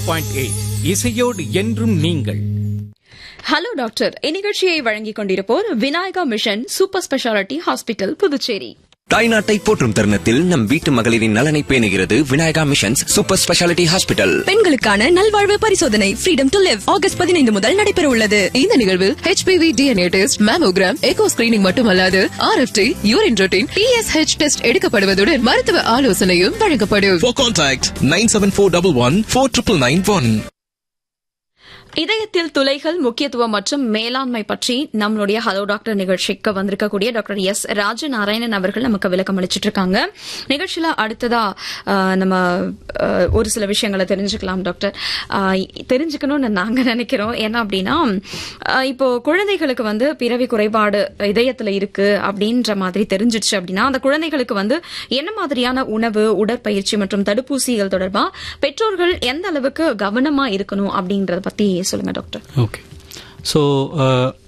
Point eight இசையோடு என்றும் நீங்கள் ஹலோ டாக்டர் இந்நிகழ்ச்சியை வழங்கிக் கொண்டிருப்போர் Vinayaka mission super speciality hospital Puducherry தாய்நாட்டை போற்றும் தருணத்தில் நம் வீட்டு மகளிரின் நலனை பேணுகிறது Vinayaka missions super speciality hospital பெண்களுக்கான நல்வாழ்வு பரிசோதனை ஃப்ரீடம் டு லிவ் ஆகஸ்ட் பதினைந்து முதல் நடைபெற உள்ளது இந்த நிகழ்வில் HPV DNA test mammogram echo screening மட்டுமல்லாது RFT urine routine TSH test எடுக்கப்படுவதுடன் மருத்துவ ஆலோசனையும் வழங்கப்படும் For contact 97411 4991. இதயத்தில் துளைகள் முக்கியத்துவம் மற்றும் மேலாண்மை பற்றி நம்மளுடைய ஹலோ டாக்டர் நிகழ்ச்சிக்கு வந்திருக்கக்கூடிய டாக்டர் எஸ் ராஜநாராயணன் அவர்கள் நமக்கு விளக்கம் அளிச்சிட்டு இருக்காங்க நிகழ்ச்சியில அடுத்ததா ஆஹ், நம்ம ஆஹ், ஒரு சில விஷயங்களை தெரிஞ்சுக்கலாம் டாக்டர் ஆஹ், தெரிஞ்சுக்கணும்னு நாங்க நினைக்கிறோம் ஏன்னா அப்படின்னா ஆஹ், இப்போ குழந்தைகளுக்கு வந்து பிறவி குறைபாடு இதயத்துல இருக்கு அப்படின்ற மாதிரி தெரிஞ்சிடுச்சு அப்படின்னா அந்த குழந்தைகளுக்கு வந்து என்ன மாதிரியான உணவு உடற்பயிற்சி மற்றும் தடுப்பூசிகள் தொடர்பா பெற்றோர்கள் எந்த அளவுக்கு கவனமா இருக்கணும் அப்படிங்கறத பத்தி சொல்லுங்க டாக்டர் ஓகே ஸோ